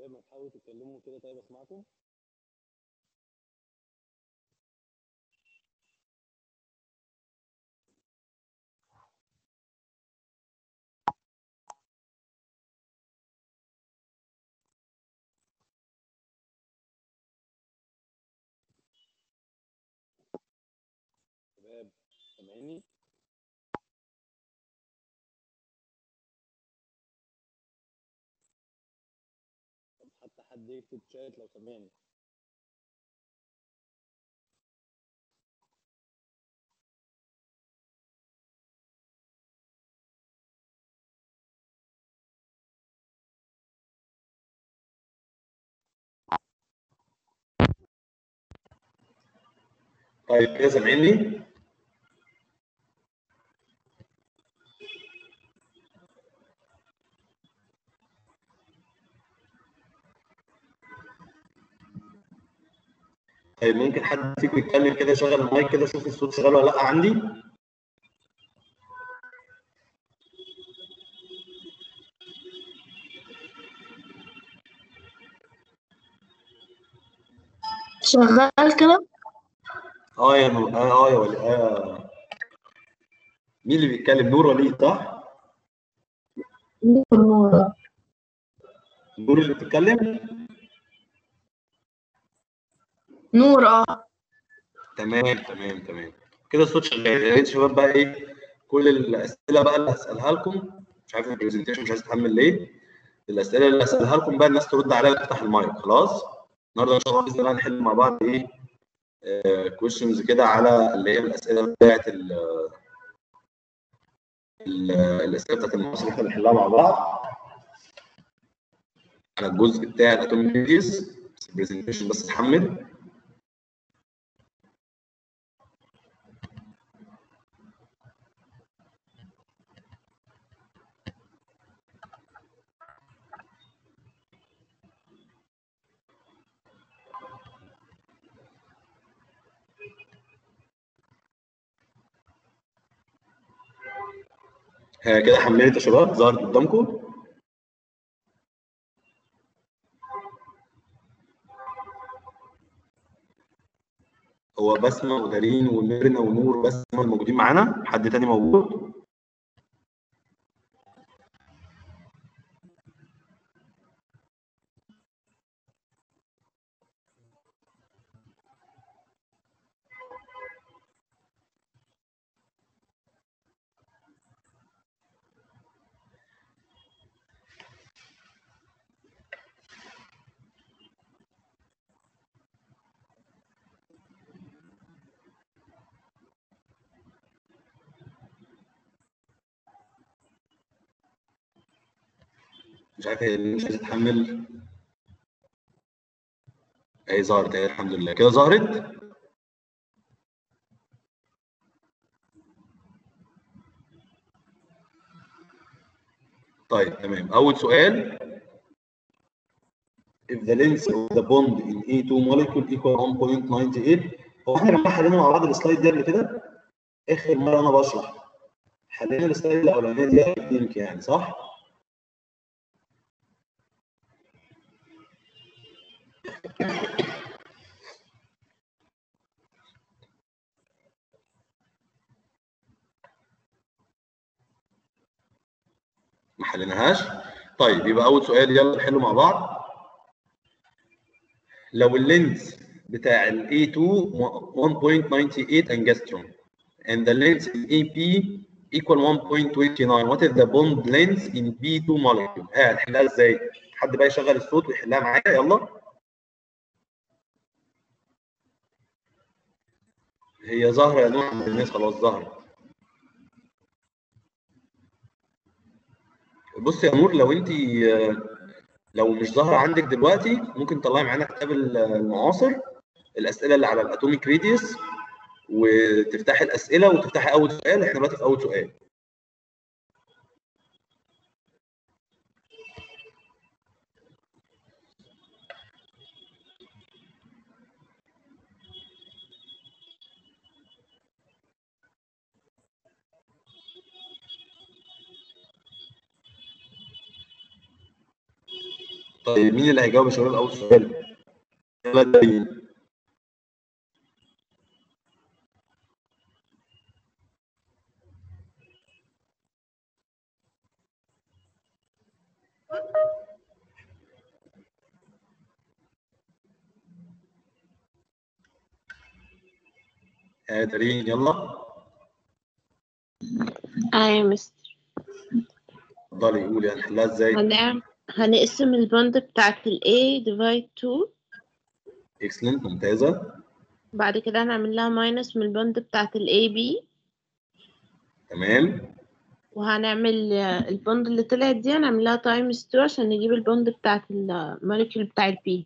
شباب ما تحاولوا تتكلموا كده طيب اسمعكم شباب سامعيني طب حتى حد يكتب شات لو سامعني طيب كده سامعيني؟ طيب ممكن حد فيكم يتكلم كده يشغل المايك كده شوف الصوت شغال ولا لا عندي؟ شغال كده اه يا نور اه اه يا ولي اه مين اللي بيتكلم نور وليد صح؟ نور نور اللي بتتكلم؟ نور اه تمام تمام تمام كده الصوت شغال يا ريت شباب بقى ايه كل الاسئله بقى اللي هسالها لكم مش عارف البرزنتيشن مش عايز اتحمل ليه الاسئله اللي هسالها لكم بقى الناس ترد عليها وتفتح المايك خلاص النهارده ان شاء الله باذن الله هنحل مع بعض ايه كويشنز كده على اللي هي الاسئله بتاعت ال ال- الاسئله بتاعت المحاضره اللي احنا بنحلها مع بعض على الجزء بتاع الاتوميك ريديوس البرزنتيشن بس اتحمل ها كده حملت يا شباب ظهرت قدامكم هو بسمة ودارين وميرنا ونور بس هم الموجودين معانا حد تاني موجود مش عارف هي اللي مش عايزه تتحمل اهي ظهرت اهي الحمد لله كده ظهرت طيب تمام اول سؤال if the length of the bond in A2 molecule equal 1.98 هو احنا لما حلينا مع بعض السلايد دي قبل كده اخر مره انا بشرح حلينا السلايد الاولانيه دي اكاديميك يعني صح؟ ما حليناهاش طيب يبقى اول سؤال يلا نحله مع بعض لو اللينز بتاع ال A2 1.98 انجستروم and the length in AP equal 1.29 what is the bond length in B2 molecule ها هنحلها ازاي حد بقى يشغل الصوت ويحلها معايا يلا هي ظاهره يا نور عند الناس خلاص ظهرت بص يا نور لو انت لو مش ظاهره عندك دلوقتي ممكن تطلعي معانا كتاب المعاصر الاسئله اللي على الاتوميك ريديوس وتفتحي الاسئله وتفتحي اول سؤال احنا دلوقتي في اول سؤال طيب مين اللي هيجاوب يا شباب اول سؤال؟ يلا دارين يا دارين يلا اه يا مستر اتفضلي قولي هنحلها ازاي؟ هنعمل هنقسم البوند بتاعت ال A divide 2 اكسلنت ممتازه بعد كده هنعمل لها ماينس من البوند بتاعت ال AB تمام وهنعمل آه، البوند اللي طلعت دي هنعمل لها تايمز 2 عشان نجيب البوند بتاعت الموليكيول بتاع ال B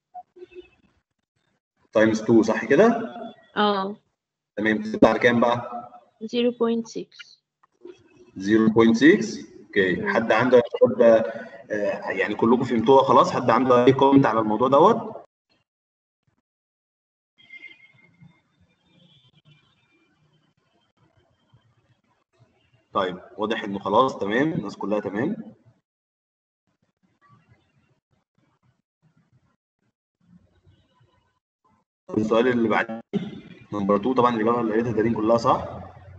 تايمز 2 صح كده؟ اه تمام تطلع على كام بقى؟ 0.6 0.6 اوكي حد عنده يا شباب آه، يعني كلكم فهمتوها خلاص حد عنده اي كومنت على الموضوع دوت طيب واضح انه خلاص تمام الناس كلها تمام طب السؤال اللي بعديه نمبر 2 طبعا الاجابه اللي لقيتها دارين كلها صح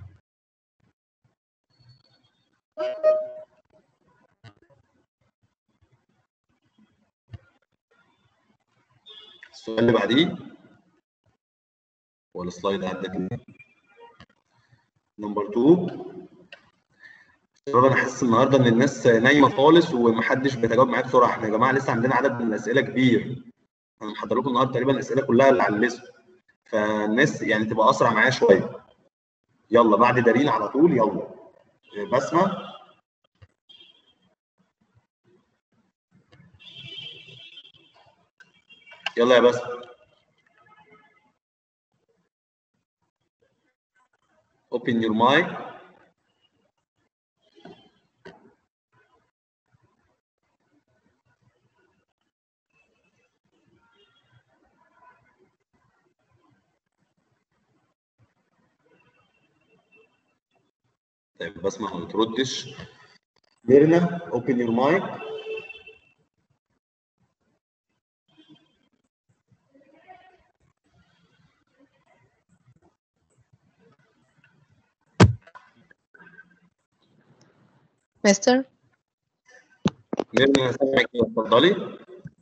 السؤال اللي بعديه هو السلايد عندك ليه؟ نمبر 2 شباب انا حاسس النهارده ان الناس نايمه خالص ومحدش بيتجاوب معايا بسرعه احنا يا جماعه لسه عندنا عدد من الاسئله كبير انا محضر لكم النهارده تقريبا الاسئله كلها اللي على الليست فالناس يعني تبقى اسرع معايا شويه يلا بعد دارين على طول يلا بسمه يلا يا بسمه open your mic طيب بسمع ما بتردش ميرنا open your mic مستر ميرنا انا سامعك اتفضلي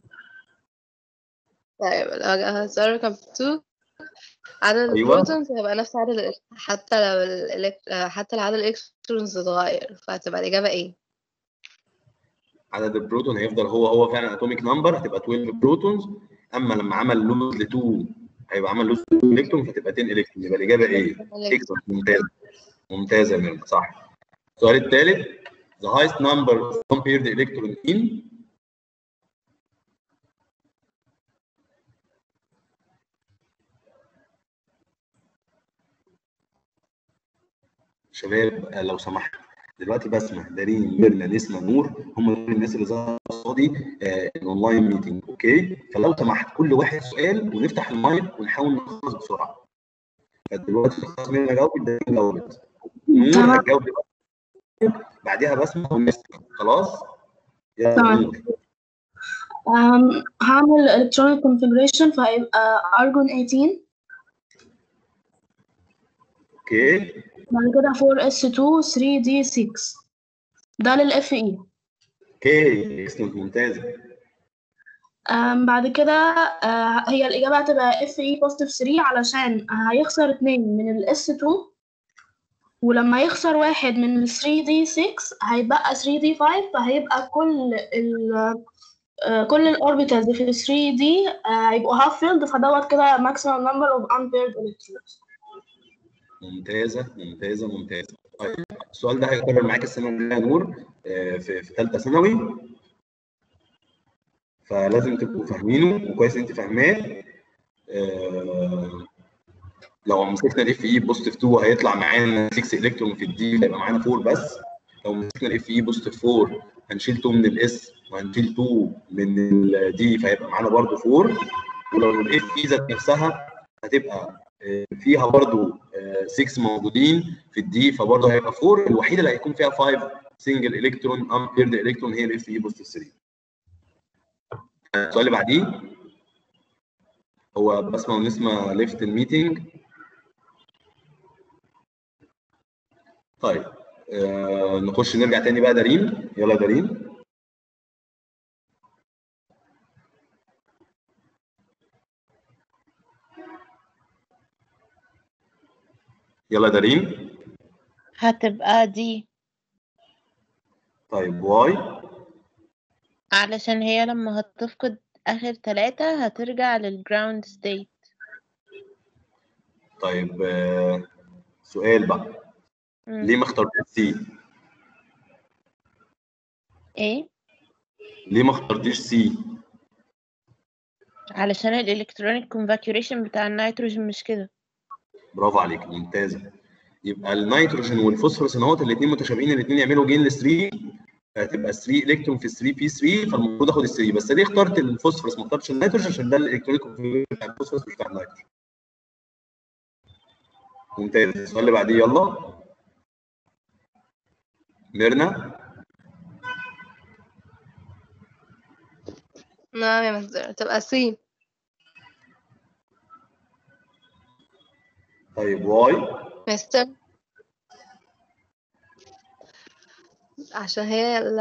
طيب الوجه السؤال رقم 2 عدد أيوة. البروتونز هيبقى نفس عدد ال حتى لو الإلكت... حتى لو عدد الإلكترونز اتغير فهتبقى الإجابة إيه؟ عدد البروتون هيفضل هو هو فعلا اتوميك نمبر هتبقى 12 بروتونز اما لما عمل لوز ل 2 هيبقى عمل لوز ل 2 الكترون فتبقى 10 الكترون يبقى الاجابه ايه؟ اكسلنت ممتازه ممتازه يا ميرنا صح السؤال الثالث the highest number of compared electron in شباب آه، لو سمحت دلوقتي بسمع دارين ميرنا نسمة نور هم دول الناس اللي ظهروا قصادي آه، الاونلاين ميتنج اوكي فلو سمحت كل واحد سؤال ونفتح المايك ونحاول نخلص بسرعه فدلوقتي خلاص ميرنا جاوبت دارين جاوبت نور تمام. هتجاوب دلوقتي بعديها بسمع ونسمع خلاص يا تمام. نور أم، هعمل electronic configuration فهيبقى argon 18 اوكي بعد كده 4s2 3d6 ده لل FE اوكي اكسلنت ممتازه أم، بعد كده آه، هي الإجابة هتبقى FE positive 3 علشان هيخسر اتنين من ال S2 ولما يخسر واحد من ال 3D6 هيبقى 3D5 فهيبقى كل ال آه، كل الاوربيتالز في ال 3D آه، هيبقوا half filled فدوت كده maximum number of unpaired electrons ممتازه ممتازه ممتازه طيب السؤال ده هيكرر معاك السنه الجايه يا نور آه، في في ثالثه ثانوي فلازم تبقوا فاهمينه وكويس ان انت فاهماه آه، لو مسكنا الاف اي بوزيتيف 2 هيطلع معانا 6 الكترون في الدي هيبقى معانا 4 بس لو مسكنا الاف اي بوزيتيف 4 هنشيل 2 من الاس وهنشيل 2 من الدي فهيبقى معانا برضه 4 ولو الاف اي ذات نفسها هتبقى آه، فيها برضه 6 موجودين في الدي فبرضه هيبقى 4 الوحيده اللي هيكون فيها 5 سنجل الكترون امبيرد الكترون هي الاف اي بوزيتيف 3 السؤال اللي بعديه هو بسمة ونسمة ليفت الميتنج طيب آه نخش نرجع تاني بقى دارين يلا دارين يلا دارين هتبقى دي طيب واي علشان هي لما هتفقد آخر ثلاثة هترجع للجراوند ستيت طيب آه سؤال بقى ليه ما اخترتش سي ايه ليه ما اخترتيش سي علشان الالكترونيك كونفاكيوريشن بتاع النيتروجين مش كده برافو عليك ممتازه يبقى النيتروجين والفوسفورس اهوت الاثنين متشابهين الاثنين يعملوا جين ل 3 هتبقى 3 الكترون في 3 بي 3 فالمفروض اخد ال 3 بس ليه اخترت الفوسفورس ما اخترتش النيتروجين عشان ده الالكترونيك كونفيجريشن بتاع الفوسفورس مش بتاع النيتروجين ممتاز السؤال اللي بعديه يلا ميرنا نعم يا مستر تبقى سي طيب واي مستر عشان هي ال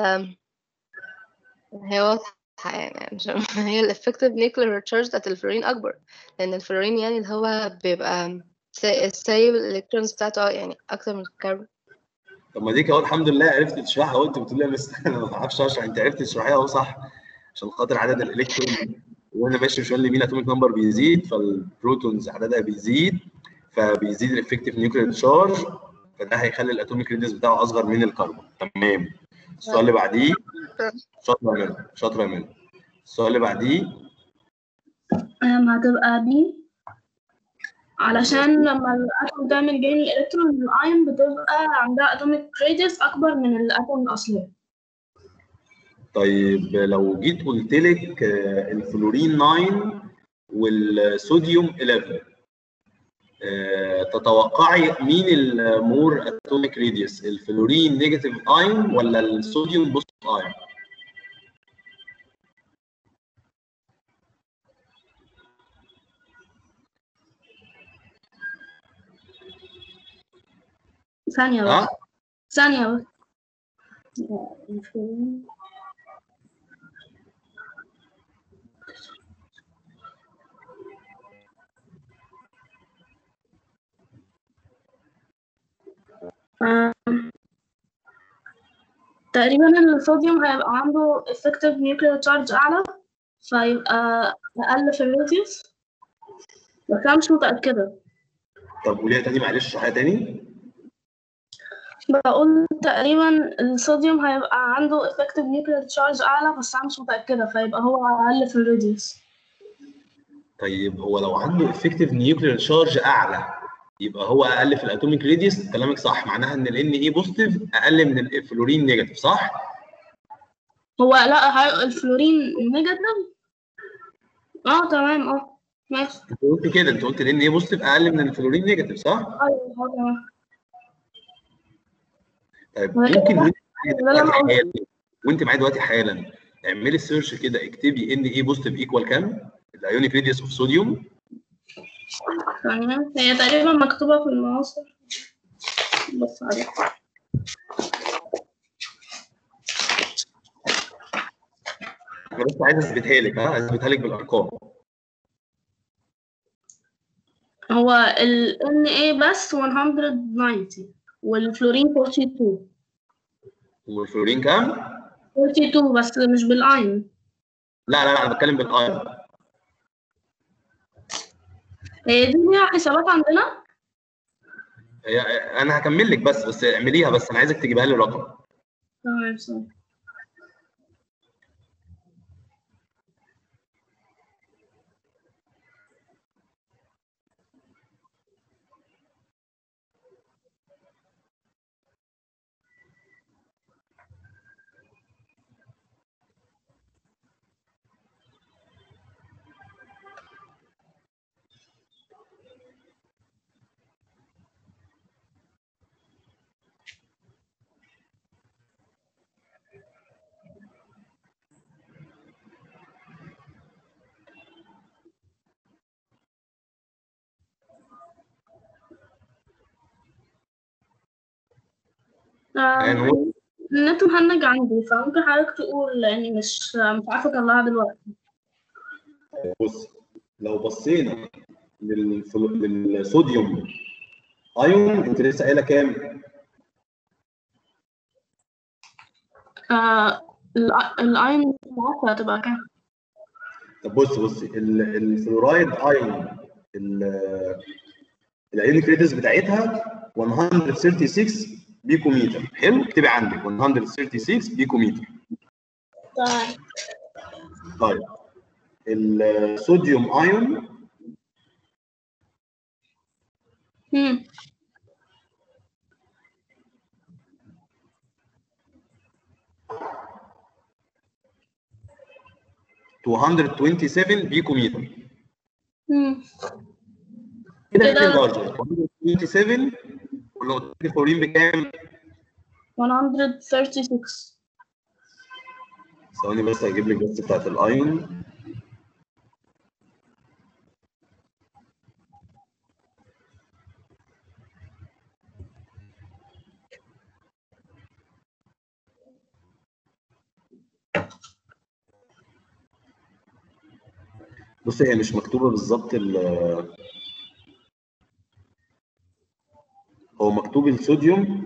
هي واضحة يعني عشان هي الافكتيف نيوكلير تشارج بتاعت الفلورين أكبر لأن الفلورين يعني اللي هو بيبقى سا- سايب الإلكترونز بتاعته يعني أكتر من الكربون طب ما ديك اهو الحمد لله عرفت تشرحها وانت بتقول لي يا مستر انا ما بعرفش اشرح انت عرفت تشرحيها اهو صح عشان خاطر عدد الالكترون وانا ماشي شويه اليمين اتوميك نمبر بيزيد فالبروتونز عددها بيزيد فبيزيد الافكتيف نيوكلير تشارج فده هيخلي الاتوميك ريديوس بتاعه اصغر من الكربون تمام السؤال اللي بعديه شاطره يا منى شاطره يا منى السؤال اللي بعديه أم هتبقى بي علشان لما الاتوم تعمل جين الالكترون الايون بتبقى عندها اتوميك راديوس اكبر من الاتوم الاصليه طيب لو جيت قلت لك آه، الفلورين 9 والصوديوم 11 آه، تتوقعي مين المور اتوميك ريديوس الفلورين نيجاتيف ايون ولا الصوديوم بوزيتيف ايون ثانيه ها بس ثانيه بس أم، تقريبا الصوديوم هيبقى عنده effective nuclear charge أعلى فيبقى أقل في الراديوس بس أنا مش متأكدة طب قوليها تاني معلش اشرحيها تاني بقول تقريبا الصوديوم هيبقى عنده effective nuclear charge أعلى بس أنا مش متأكدة فيبقى هو أقل في الراديوس طيب هو لو عنده افكتيف نيوكلير تشارج اعلى يبقى هو اقل في الاتوميك ريديوس كلامك صح معناها ان ال اي بوزيتيف اقل من الفلورين نيجاتيف صح؟ هو لا هي- الفلورين نيجاتيف اه تمام اه ماشي انت قلت كده انت قلت ال اي بوزيتيف اقل من الفلورين نيجاتيف صح؟ ايوه اه تمام طيب ما ده ممكن كده- وانت ده اللي أنا معايا قلته. حالا وانت معايا دلوقتي حالا اعملي سيرش كده اكتبي ان اي بوزيتيف ايكوال كام؟ الايونيك ريديوس اوف صوديوم تمام هي تقريبا مكتوبة في المعاصر بص عليها انا بس عايز اثبتها لك ها عايز اثبتها لك بالارقام هو ال Na بس 190 والفلورين 42 والفلورين كام؟ 42 بس مش بالاين لا لا لا انا بتكلم بالايون هي دي ليها حسابات عندنا هي- انا هكمل لك بس بس اعمليها بس انا عايزك تجيبها لي رقم تمام صح يعني هو النت مهنج عندي فممكن حضرتك تقول لاني مش مش عارفه اطلعها دلوقتي بص لو بصينا للفلو- للصوديوم ايون انت لسه قايله كام؟ آه الأ- الاين مش عارفه هتبقى كام طب بص بص ال- الفلورايد ايون ال- الايونيك ريدس بتاعتها 136 بيكوميتر حلو اكتبي عندك 136 بيكوميتر تمام طيب الصوديوم ايون مم. 227 بيكوميتر مم. كده كده- كده لارجر 227 ولا قلت لي الكلورين بكام؟ 136 ثواني بس هجيب لك بس بتاعت الايون بص هي مش مكتوبة بالظبط ال- هو مكتوب الصوديوم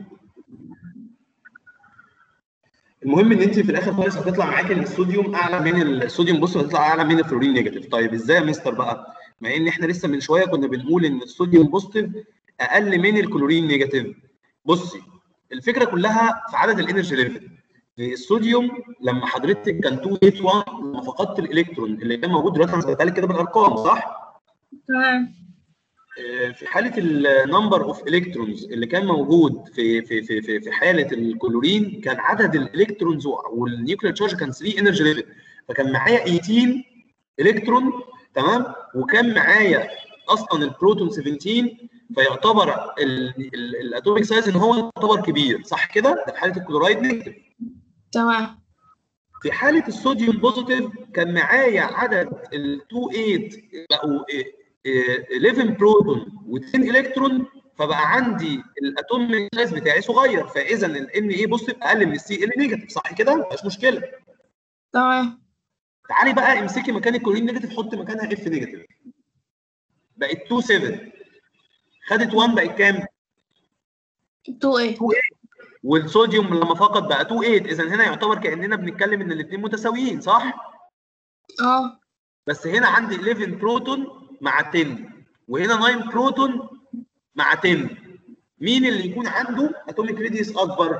المهم ان انت في الاخر خالص هتطلع معاك ان الصوديوم اعلى من الصوديوم بص هتطلع اعلى من الفلورين نيجاتيف طيب ازاي يا مستر بقى مع ان احنا لسه من شويه كنا بنقول ان الصوديوم بوزيتيف اقل من الكلورين نيجاتيف بصي الفكره كلها في عدد الانرجي ليفل الصوديوم لما حضرتك كان 281 لما فقدت الالكترون اللي كان موجود دلوقتي انا ثبتها لك كده بالارقام صح؟ تمام في حاله النمبر اوف الكترونز اللي كان موجود في في في في في حاله الكلورين كان عدد الالكترونز والنيوكلير تشارج كان 3 انرجي ليفل فكان معايا 18 الكترون تمام وكان معايا اصلا البروتون 17 فيعتبر الاتوميك سايز ان هو يعتبر كبير صح كده؟ ده في حاله الكلورايد نيجاتيف تمام في حاله الصوديوم بوزيتيف كان معايا عدد ال 28 بقوا إيه، إيه، 11 بروتون و10 الكترون فبقى عندي الاتوميك سايز بتاعي صغير فاذا الان اي بوزيتيف اقل من السي ال نيجاتيف صح كده؟ مفيش مشكله تمام تعالي بقى امسكي مكان الكلورين نيجاتيف حط مكانها اف نيجاتيف بقت 2 7 خدت 1 بقت كام؟ 2 ايه والصوديوم لما فقد بقى 2 8 اذا هنا يعتبر كاننا بنتكلم ان الاثنين متساويين صح؟ اه بس هنا عندي 11 بروتون مع 10 وهنا 9 بروتون مع 10 مين اللي يكون عنده اتوميك ريديوس اكبر؟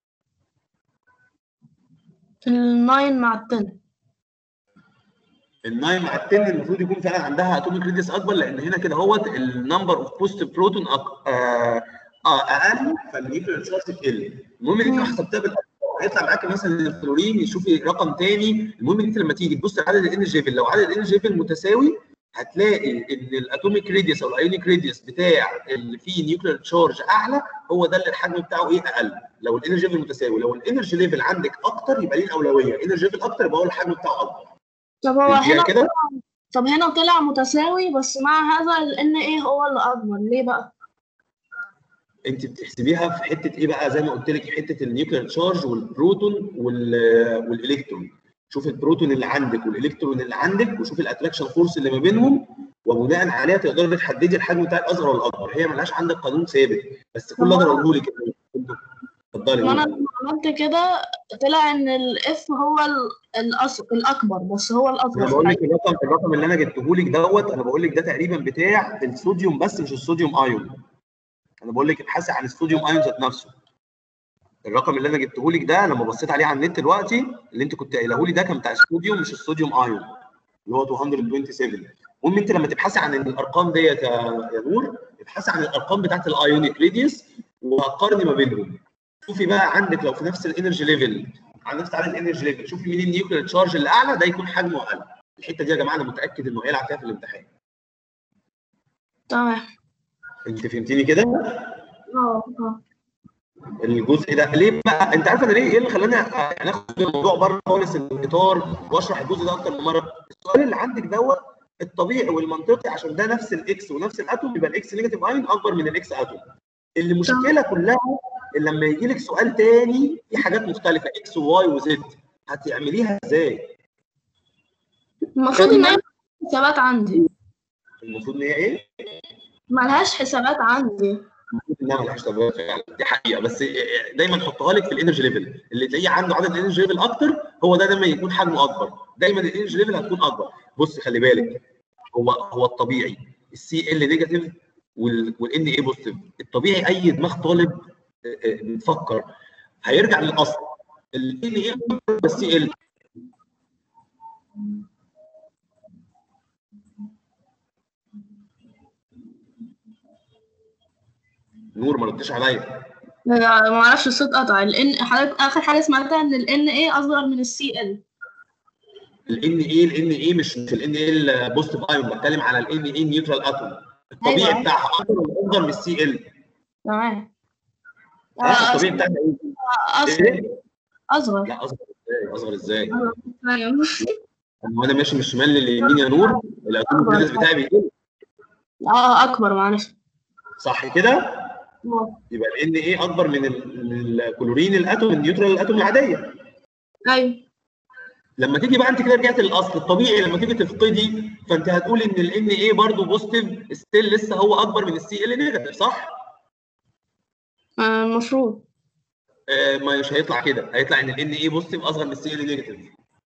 ال9 مع ال10 ال 9 مع ال 10 المفروض يكون فعلا عندها اتوميك ريديوس اكبر لان هنا كده هوت النمبر اوف بوزيتيف بروتون أك... آه... اه اقل فالنيوكلير تشارج تقل المهم ان انت لو حسبتها بالارقام هيطلع معاك مثلا الفلورين شوفي رقم تاني المهم ان انت لما تيجي تبص على عدد الانرجي ليفل لو عدد الانرجي ليفل متساوي هتلاقي ان الاتوميك ريديوس او الايونيك ريديوس بتاع اللي فيه نيوكلير تشارج اعلى هو ده اللي الحجم بتاعه ايه اقل لو الانرجي ليفل متساوي لو الانرجي ليفل عندك اكتر يبقى ليه الاولويه الانرجي ليفل اكتر يبقى هو الحجم بتاعه اكبر طب هو فهمتيها هنا كده طب هنا طلع متساوي بس مع هذا ال ايه هو اللي اكبر ليه بقى؟ انت بتحسبيها في حته ايه بقى زي ما قلت لك حته النيوكلير تشارج والبروتون وال والالكترون شوف البروتون اللي عندك والالكترون اللي عندك وشوف الاتراكشن فورس اللي ما بينهم وبناء عليها تقدري تحددي الحجم بتاع الاصغر ولا الاكبر هي ملهاش عندك قانون ثابت بس كل اللي اقدر اقوله لك اتفضلي وانا قولي. لما عملت كده طلع ان الاف هو ال- الأص... الاكبر بس هو انا الاصغر بقول لك الرقم الرقم اللي انا جبته لك دوت انا بقول لك ده تقريبا بتاع الصوديوم بس مش الصوديوم ايون انا بقول لك ابحثي عن الصوديوم ايون ذات نفسه الرقم اللي انا جبته لك ده لما بصيت عليه على النت دلوقتي اللي انت كنت قايله لي ده كان بتاع الصوديوم مش الصوديوم ايون اللي هو 227 المهم انت لما تبحثي عن الارقام ديت يا يا نور ابحثي عن الارقام بتاعت الايونيك ريديوس وقارني ما بينهم شوفي بقى عندك لو في نفس الانرجي ليفل على نفس عدد الانرجي ليفل شوفي مين النيوكلير تشارج اللي اعلى ده يكون حجمه اقل الحته دي يا جماعه انا متاكد انه هيلعب فيها في الامتحان تمام انت فهمتيني كده اه اه الجزء ده ليه بقى انت عارف انا ليه ايه اللي خلاني يعني اخد الموضوع بره خالص الاطار واشرح الجزء ده اكتر من مره السؤال اللي عندك دوت الطبيعي والمنطقي عشان ده نفس الاكس ونفس الاتوم يبقى الاكس نيجاتيف ايون اكبر من الاكس اتوم المشكله كلها ان لما يجي لك سؤال تاني في حاجات مختلفه اكس وواي وزد هتعمليها ازاي؟ المفروض ان هي حسابات عندي المفروض ان هي ايه؟ ملهاش حسابات عندي المفروض انها ملهاش تبرير فعلا دي حقيقه بس دايما حطها لك في الانرجي ليفل اللي تلاقيه عنده عدد انرجي ليفل اكتر هو ده دايما يكون حجمه اكبر دايما الانرجي ليفل هتكون اكبر بص خلي بالك هو هو الطبيعي السي ال نيجاتيف والان اي بوزيتيف الطبيعي اي دماغ طالب آه، آه، بيفكر هيرجع للاصل الان اي السي ال نور ما ردتش عليا ما اعرفش الصوت قطع الان حضرتك اخر حاجه سمعتها ان الان اي اصغر من السي ال الان اي الان اي مش مش الان اي البوزيتيف ايون بتكلم على الان اي نيوترال اتوم الطبيعي أيوة. بتاعها اكبر ولا اصغر من السي ال تمام ها الطبيعي بتاعها ايه؟ اصغر إيه؟ اصغر لا اصغر ازاي اصغر ازاي؟ أيوة. هو انا ماشي من الشمال لليمين يا نور الاتوم أكبر. الجاز بتاعي بيقل اه اكبر معلش صح كده؟ يبقى الان اي اكبر من ال- من الكلورين الاتوم النيوترال الاتوم العاديه ايوه لما تيجي بقى انت كده رجعت للاصل الطبيعي لما تيجي تفقدي فانت هتقولي ان الان اي برضه بوزيتيف ستيل لسه هو اكبر من السي ال نيجاتيف صح؟ آه، المفروض آه مش هيطلع كده هيطلع ان الان اي بوزيتيف اصغر من السي ال نيجاتيف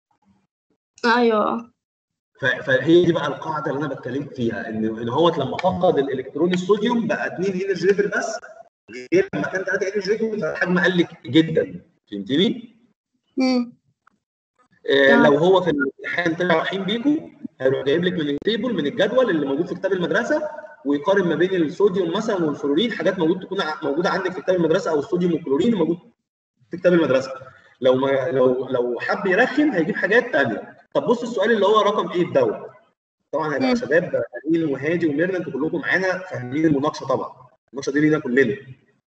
ايوه ف- فهي دي بقى القاعده اللي انا بتكلم فيها ان ان هو لما فقد الالكترون الصوديوم بقى 2 انرجي ليفل بس غير لما كان 3 انرجي ليفل فالحجم قل لك جدا فهمتني؟ مم. آه تمام. لو هو في الامتحان طلع رحيم بيكو هيروح جايب لك من التيبل من الجدول اللي موجود في كتاب المدرسه ويقارن ما بين الصوديوم مثلا والفلورين حاجات موجود تكون ع- موجوده عندك في كتاب المدرسه او الصوديوم والكلورين موجود في كتاب المدرسه لو ما لو لو حب يرخم هيجيب حاجات ثانيه طب بص السؤال اللي هو رقم ايه دوت طبعا هيبقى مم. شباب امين وهادي وميرنا انتوا كلكم معانا فاهمين المناقشه طبعا المناقشه دي لينا كلنا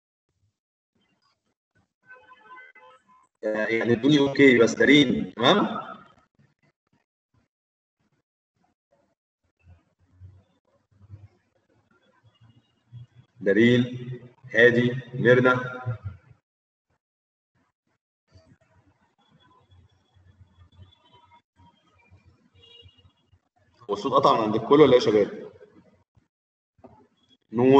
آه، يعني ادوني اوكي بس دارين تمام دارين هادي ميرنا هو الصوت قطع من عند الكل ولا ايه يا شباب؟ نور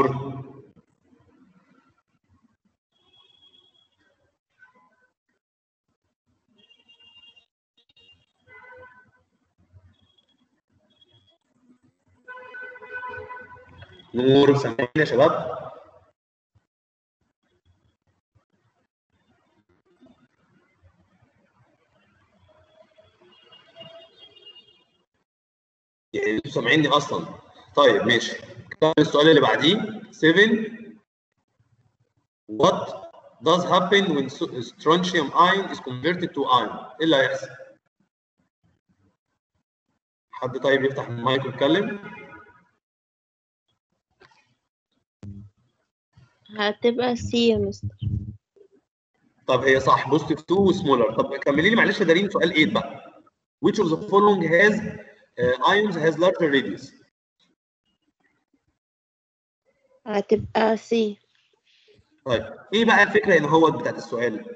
نور سامعين يا شباب؟ يعني انتوا سامعيني اصلا طيب ماشي كمل السؤال اللي بعديه 7 What does happen when so- strontium ion is converted to ion؟ ايه اللي هيحصل؟ حد طيب يفتح المايك ويتكلم؟ هتبقى سي يا مستر طب هي صح بوزيتيف 2 وسمولر طب كملي لي معلش يا دارين سؤال 8 بقى which of the following has uh, ions has larger radius هتبقى سي طيب ايه بقى الفكره ان هو بتاعت السؤال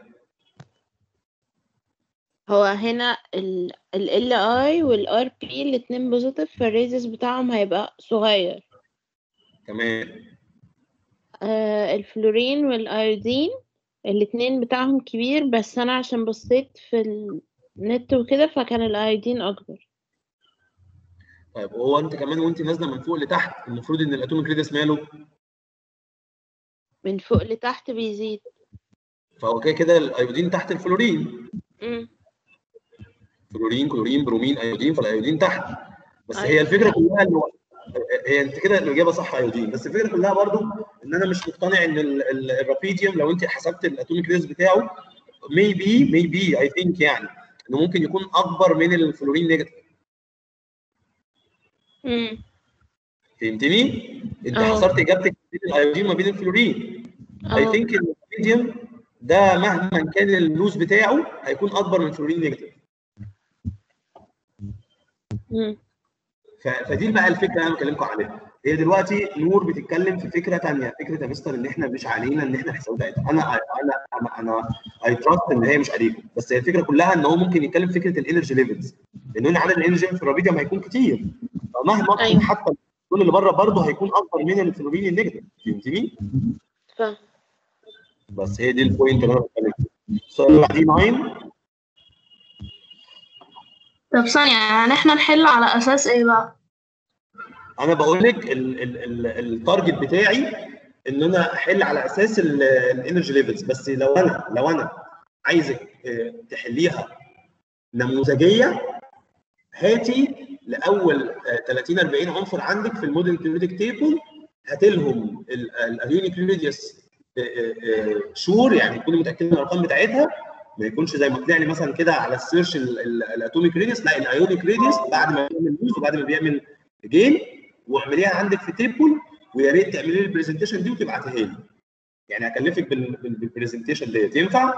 هو هنا ال ال اي وال ار بي الاتنين بوزيتيف فالريزيس بتاعهم هيبقى صغير تمام آه الفلورين والايودين الاتنين بتاعهم كبير بس انا عشان بصيت في النت وكده فكان الايودين اكبر طيب هو انت كمان وانت نازله من فوق لتحت المفروض ان الاتوميك ريديوس ماله من فوق لتحت بيزيد فهو كده كده الايودين تحت الفلورين مم. فلورين كلورين برومين ايودين فالايودين تحت بس أيوة. هي الفكره كلها انه هي انت كده الاجابه صح ايودين بس الفكره كلها برضو ان انا مش مقتنع ان ال- ال- الرابيديوم لو انت حسبت الاتوميك ريديوس بتاعه ميبي ميبي اي ثينك يعني انه ممكن يكون اكبر من الفلورين نيجاتيف مم. فهمتني؟ انت اه. حصرت اجابتك بين الايودين وما بين الفلورين اي اه. ثينك ان الرابيديوم ده مهما كان اللوز بتاعه هيكون اكبر من الفلورين نيجاتيف مم. ف- فدي بقى الفكره اللي انا بكلمكم عليها هي دلوقتي نور بتتكلم في فكره ثانيه فكره يا مستر ان احنا مش علينا ان احنا الحساب بتاعتها انا انا انا انا اي تراست ان هي مش عليكم بس هي الفكره كلها ان هو ممكن يتكلم في فكره الانرجي ليفلز لان عدد الانرجي في الرابيديوم هيكون كتير فمهما أيوة. أيوة. حتى كل اللي بره برضه هيكون اكبر من الفلورين النيجاتيف فهمتني؟ فاهم بس هي دي البوينت اللي انا بتكلم فيها السؤال اللي بعديه 9 طب ثانية يعني احنا نحل على أساس ايه بقى؟ انا بقول لك التارجت بتاعي ان انا احل على اساس الانرجي ليفلز بس لو انا لو انا عايزك آه، تحليها نموذجيه هاتي لاول آه، 30 40 عنصر عندك في الموديل بيريودك تيبل هات لهم الايونيك ريديوس شور يعني تكوني متاكد من الارقام بتاعتها ما يكونش زي ما طلع لي مثلا كده على السيرش الاتوميك ريديوس لا الايونيك ريديوس بعد ما بيعمل لوز وبعد ما بيعمل جين واعمليها عندك في تيبل ويا ريت تعملي لي البرزنتيشن دي وتبعتيها لي يعني هكلفك بال- بال- بالبرزنتيشن ديت ينفع؟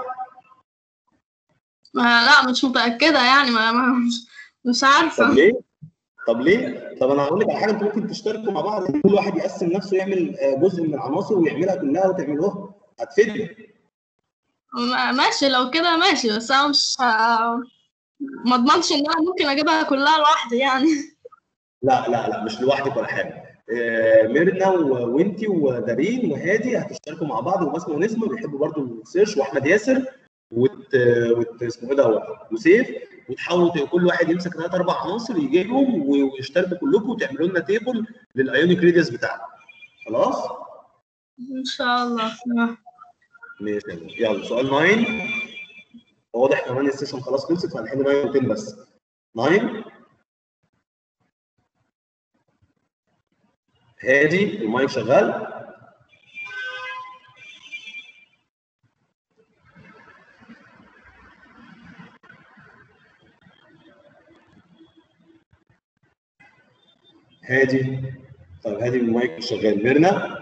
ما لا مش متأكدة يعني ما, ما مش, مش طب عارفة ليه؟ طب ليه؟ طب انا هقول لك على حاجه انتوا ممكن تشتركوا مع بعض كل واحد يقسم نفسه يعمل آه، جزء من العناصر ويعملها كلها وتعملوها هتفيدني ما- ماشي لو كده ماشي بس أنا مش ه- ما اضمنش ان انا ممكن اجيبها كلها لوحدي يعني لا لا لا مش لوحدك ولا حاجه آه، ميرنا و- وانتي ودارين وهادي هتشتركوا مع بعض وبسمه ونسمه بيحبوا برضو السيرش واحمد ياسر وت... وت... اسمه ايه دوت وسيف وتحاولوا ت- كل واحد يمسك ثلاث اربع عناصر يجيبهم و- ويشتركوا كلكم وتعملوا لنا تيبل للايونيك ريديوس بتاعنا خلاص؟ ان شاء الله ماشي يا جماعة. يلا سؤال 9 واضح كمان السيشن خلاص خلصت فهنحل 9 و10 بس 9 هادي المايك شغال هادي طيب هادي المايك مش شغال ميرنا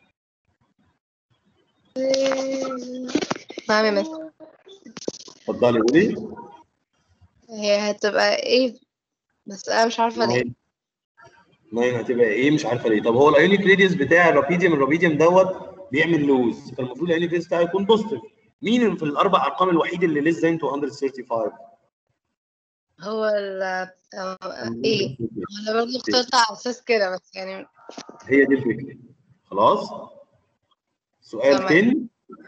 نعم يا مستر اتفضلي قولي هي هتبقى ايه بس انا مش عارفه ليه 9 9 هتبقى ايه مش عارفه ليه طب هو الايونيك ريديوس بتاع الرابيديوم الرابيديوم دوت بيعمل لوز فالمفروض الايونيك ريديوس بتاعه يكون بوزيتيف مين في الاربع ارقام الوحيد اللي ليس ذان 235 هو ال آه، ايه انا برضه اخترت على اساس كده بس يعني هي دي الفكره خلاص سؤال تمام. 10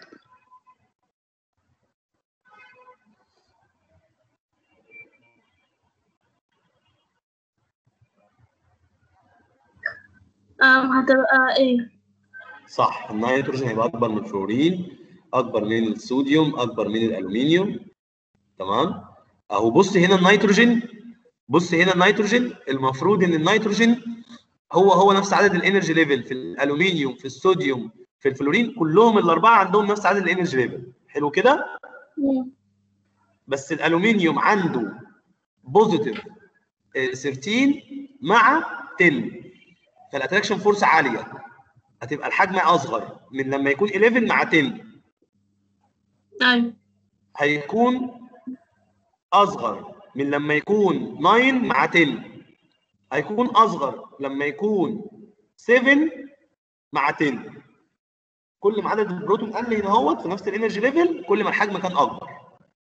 أم هتبقى ايه صح النيتروجين هيبقى اكبر من الفلورين اكبر من الصوديوم اكبر من الالومنيوم تمام اهو بص هنا النيتروجين بص هنا النيتروجين المفروض ان النيتروجين هو هو نفس عدد الانرجي ليفل في الالومنيوم في الصوديوم في الفلورين كلهم الاربعه عندهم نفس عدد الانرجي ليفل حلو كده مم. بس الالومنيوم عنده بوزيتيف 13 مع 10 فالاتراكشن فورس عاليه هتبقى الحجم اصغر من لما يكون 11 مع 10 ايوه هيكون اصغر من لما يكون 9 مع 10 هيكون اصغر لما يكون 7 مع 10 كل ما عدد البروتون قل هنا اهوت في نفس الانرجي ليفل كل ما الحجم كان اكبر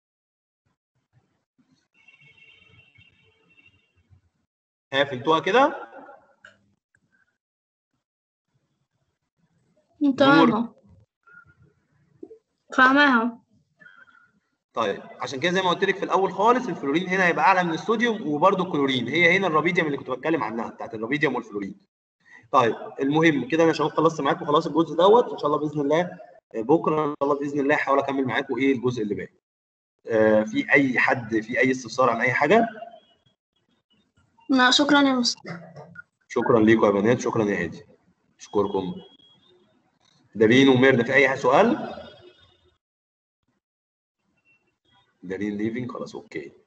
ها فهمتوها كده تمام أهو. فاهماها طيب عشان كده زي ما قلت لك في الاول خالص الفلورين هنا هيبقى اعلى من الصوديوم وبرده الكلورين هي هنا الرابيديوم اللي كنت بتكلم عنها بتاعت الرابيديوم والفلورين طيب المهم كده انا شباب خلصت معاكم خلاص الجزء دوت ان شاء الله باذن الله آه، بكره ان شاء الله باذن الله هحاول اكمل معاكم ايه الجزء اللي باقي آه في اي حد في اي استفسار عن اي حاجه لا شكرا يا مستر شكرا ليكم يا بنات شكرا يا هادي اشكركم دارين وميرنا في اي سؤال دارين ليفينج خلاص اوكي